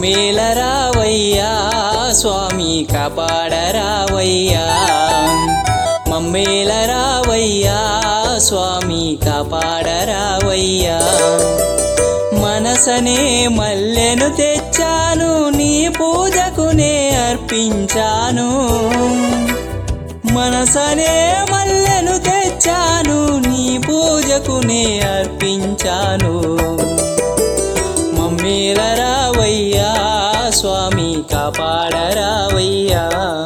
మమ్మేల రావయ్యా స్వామి కాపాడరావయ్యా మమ్మేల రావయ్యా స్వామి కాపాడరావయ్యా మనసనే మల్లెను తెచ్చాను నీ పూజకునే అర్పించాను మనసనే మల్లెను తెచ్చాను నీ పూజకునే అర్పించాను మమ్మీల రావయ్యా స్వామి కాపాడరావయ్యా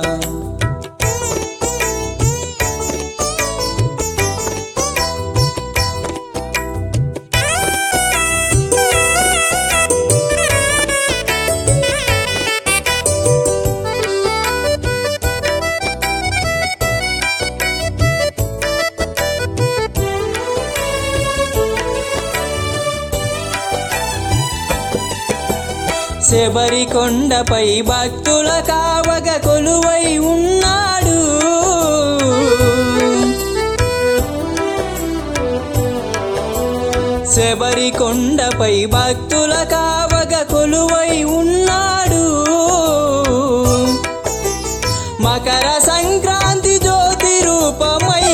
శబరి కొండపై భక్తుల కావగ కొలువై ఉన్నాడు శబరి కొండపై భక్తుల కావగ కొలువై ఉన్నాడు మకర సంక్రాంతి జ్యోతి రూపమై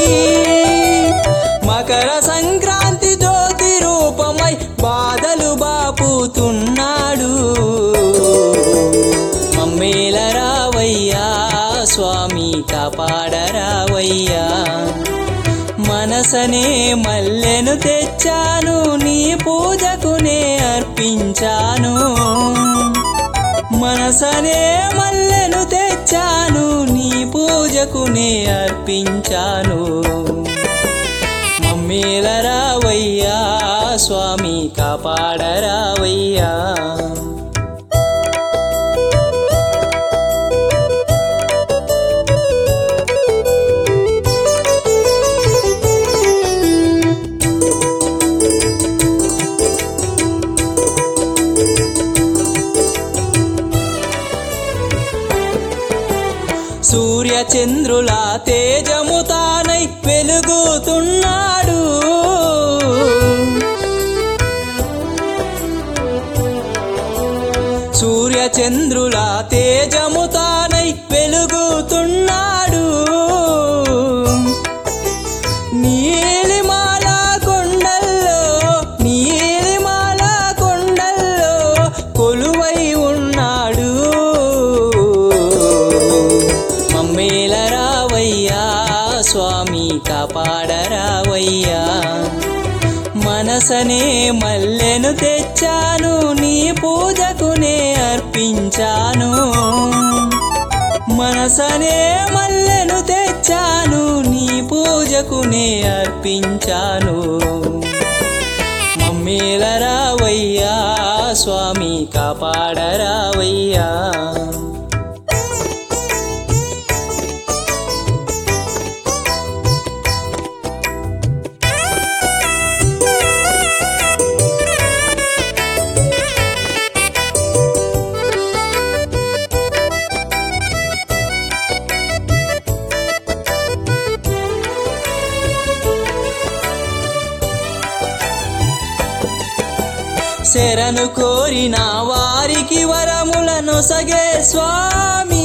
మకర సంక్రాంతి జ్యోతి రూపమై బాధలు బాపుతున్నాడు మమ్మేల రావయ్యా స్వామి కాపాడరావయ్యా మనసనే మల్లెను తెచ్చాను నీ పూజకునే అర్పించాను మనసనే మల్లెను తెచ్చాను నీ పూజకునే అర్పించాను మమ్మీల రావయ్యా స్వామి కాపాడరావయ్యా సూర్య చంద్రుల తేజము తానై వెలుగుతున్నాడు సూర్య చంద్రుల తేజము తానై వెలుగుతున్నాడు నీలిమాల కొండల్లో నీలిమాల కొండల్లో కొలువై ఉన్నాడు మమ్మేల రావయ్యా స్వామి కాపాడరావయ్యా మనసనే మల్లెను తెచ్చాను నీ పూజకునే అర్పించాను మనసనే మల్లెను తెచ్చాను నీ పూజకునే అర్పించాను మమ్మీల రావయ్యా స్వామి కాపాడరావయ్యా శరణు కోరిన వారికి వరములను సగే స్వామి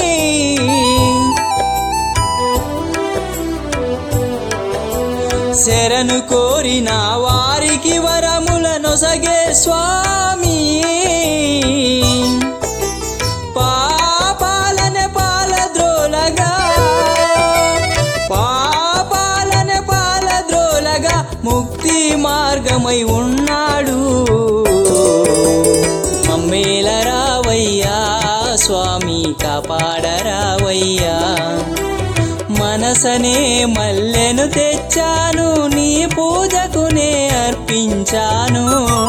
శరణు కోరిన వారికి వరములను సగే స్వామి పాపాలనే పాలద్రోలగా పాపాలనే పాలద్రోలగా ముక్తి మార్గమై ఉన్నాడు మమ్మేల రావయ్యా స్వామి కాపాడరావయ్యా మనసనే మల్లెను తెచ్చాను నీ పూజకునే అర్పించాను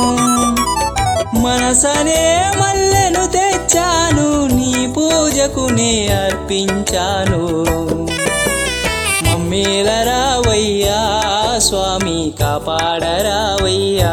మనసనే మల్లెను తెచ్చాను నీ పూజకునే అర్పించాను మమ్మీల రావయ్యా స్వామి కాపాడరావయ్యా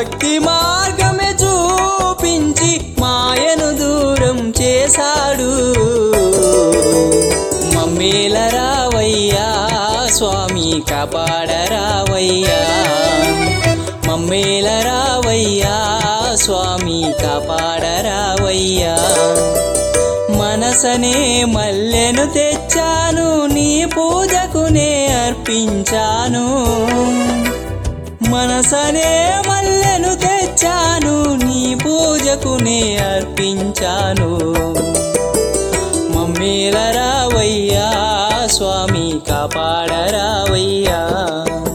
భక్తి మార్గమే చూపించి మాయను దూరం చేశాడు మమ్మేల రావయ్యా స్వామి కాపాడరావయ్యా మమ్మేల రావయ్యా స్వామి కాపాడరావయ్యా మనసనే మల్లెను తెచ్చాను నీ పూజకునే అర్పించాను మనసనే మల్లెను తెచ్చాను నీ పూజకునే అర్పించాను మమ్మేల రావయ్యా స్వామి కాపాడరావయ్యా